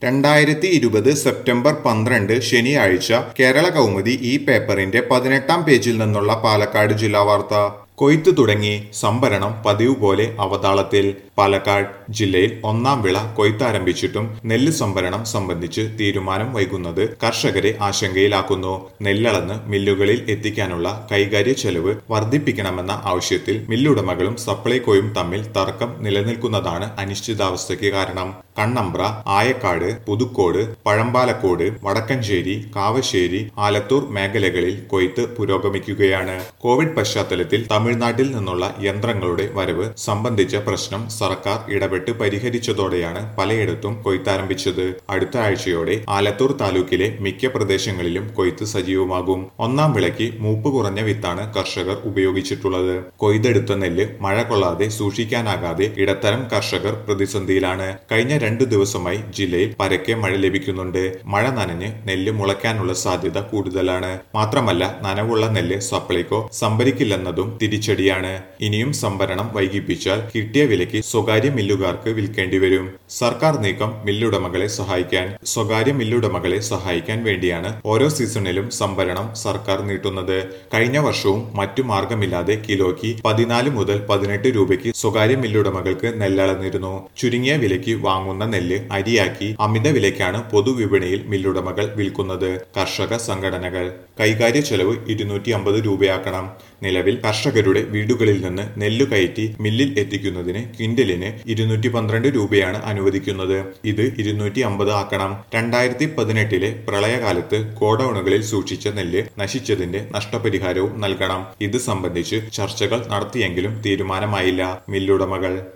രണ്ടായിരത്തി ഇരുപത് സെപ്റ്റംബർ പന്ത്രണ്ട് ശനിയാഴ്ച കേരള കൗമുദി ഈ പേപ്പറിന്റെ പതിനെട്ടാം പേജിൽ നിന്നുള്ള പാലക്കാട് ജില്ലാ വാർത്ത കൊയ്ത്ത് തുടങ്ങി സംഭരണം പതിവ് പോലെ അവതാളത്തിൽ പാലക്കാട് ജില്ലയിൽ ഒന്നാം വിള കൊയ്ത്ത് ആരംഭിച്ചിട്ടും നെല്ല് സംഭരണം സംബന്ധിച്ച് തീരുമാനം വൈകുന്നത് കർഷകരെ ആശങ്കയിലാക്കുന്നു നെല്ലളന്ന് മില്ലുകളിൽ എത്തിക്കാനുള്ള കൈകാര്യ ചെലവ് വർദ്ധിപ്പിക്കണമെന്ന ആവശ്യത്തിൽ മില്ലുടമകളും സപ്ലൈകോയും തമ്മിൽ തർക്കം നിലനിൽക്കുന്നതാണ് അനിശ്ചിതാവസ്ഥയ്ക്ക് കാരണം കണ്ണമ്പ്ര ആയക്കാട് പുതുക്കോട് പഴമ്പാലക്കോട് വടക്കഞ്ചേരി കാവശ്ശേരി ആലത്തൂർ മേഖലകളിൽ കൊയ്ത്ത് പുരോഗമിക്കുകയാണ് കോവിഡ് പശ്ചാത്തലത്തിൽ തമിഴ്നാട്ടിൽ നിന്നുള്ള യന്ത്രങ്ങളുടെ വരവ് സംബന്ധിച്ച പ്രശ്നം സർക്കാർ ഇടപെട്ട് പരിഹരിച്ചതോടെയാണ് പലയിടത്തും കൊയ്ത്താരംഭിച്ചത് അടുത്ത ആഴ്ചയോടെ ആലത്തൂർ താലൂക്കിലെ മിക്ക പ്രദേശങ്ങളിലും കൊയ്ത്ത് സജീവമാകും ഒന്നാം വിളയ്ക്ക് മൂപ്പ് കുറഞ്ഞ വിത്താണ് കർഷകർ ഉപയോഗിച്ചിട്ടുള്ളത് കൊയ്തെടുത്ത നെല്ല് മഴ കൊള്ളാതെ സൂക്ഷിക്കാനാകാതെ ഇടത്തരം കർഷകർ പ്രതിസന്ധിയിലാണ് കഴിഞ്ഞ രണ്ടു ദിവസമായി ജില്ലയിൽ പരക്കെ മഴ ലഭിക്കുന്നുണ്ട് മഴ നനഞ്ഞ് നെല്ല് മുളയ്ക്കാനുള്ള സാധ്യത കൂടുതലാണ് മാത്രമല്ല നനവുള്ള നെല്ല് സപ്ലൈകോ സംഭരിക്കില്ലെന്നതും തിരിച്ചടിയാണ് ഇനിയും സംഭരണം വൈകിപ്പിച്ചാൽ കിട്ടിയ വിലയ്ക്ക് സ്വകാര്യ മില്ലുകാർക്ക് വിൽക്കേണ്ടി വരും സർക്കാർ നീക്കം മില്ലുടമകളെ സഹായിക്കാൻ സ്വകാര്യ മില്ലുടമകളെ സഹായിക്കാൻ വേണ്ടിയാണ് ഓരോ സീസണിലും സംഭരണം സർക്കാർ നീട്ടുന്നത് കഴിഞ്ഞ വർഷവും മറ്റു മാർഗമില്ലാതെ കിലോയ്ക്ക് പതിനാല് മുതൽ പതിനെട്ട് രൂപയ്ക്ക് സ്വകാര്യ മില്ലുടമകൾക്ക് നെല്ലളന്നിരുന്നു ചുരുങ്ങിയ വിലയ്ക്ക് വാങ്ങുന്ന നെല്ല് അരിയാക്കി അമിത വിലയ്ക്കാണ് പൊതുവിപണിയിൽ മില്ലുടമകൾ വിൽക്കുന്നത് കർഷക സംഘടനകൾ കൈകാര്യ ചെലവ് ഇരുന്നൂറ്റി അമ്പത് രൂപയാക്കണം നിലവിൽ കർഷകരുടെ വീടുകളിൽ നിന്ന് നെല്ലു കയറ്റി മില്ലിൽ എത്തിക്കുന്നതിന് ക്വിന്റലിന് ഇരുന്നൂറ്റി പന്ത്രണ്ട് രൂപയാണ് അനുവദിക്കുന്നത് ഇത് ഇരുന്നൂറ്റി അമ്പത് ആക്കണം രണ്ടായിരത്തി പതിനെട്ടിലെ പ്രളയകാലത്ത് ഗോഡൌണുകളിൽ സൂക്ഷിച്ച നെല്ല് നശിച്ചതിന്റെ നഷ്ടപരിഹാരവും നൽകണം ഇത് സംബന്ധിച്ച് ചർച്ചകൾ നടത്തിയെങ്കിലും തീരുമാനമായില്ല മില്ലുടമകൾ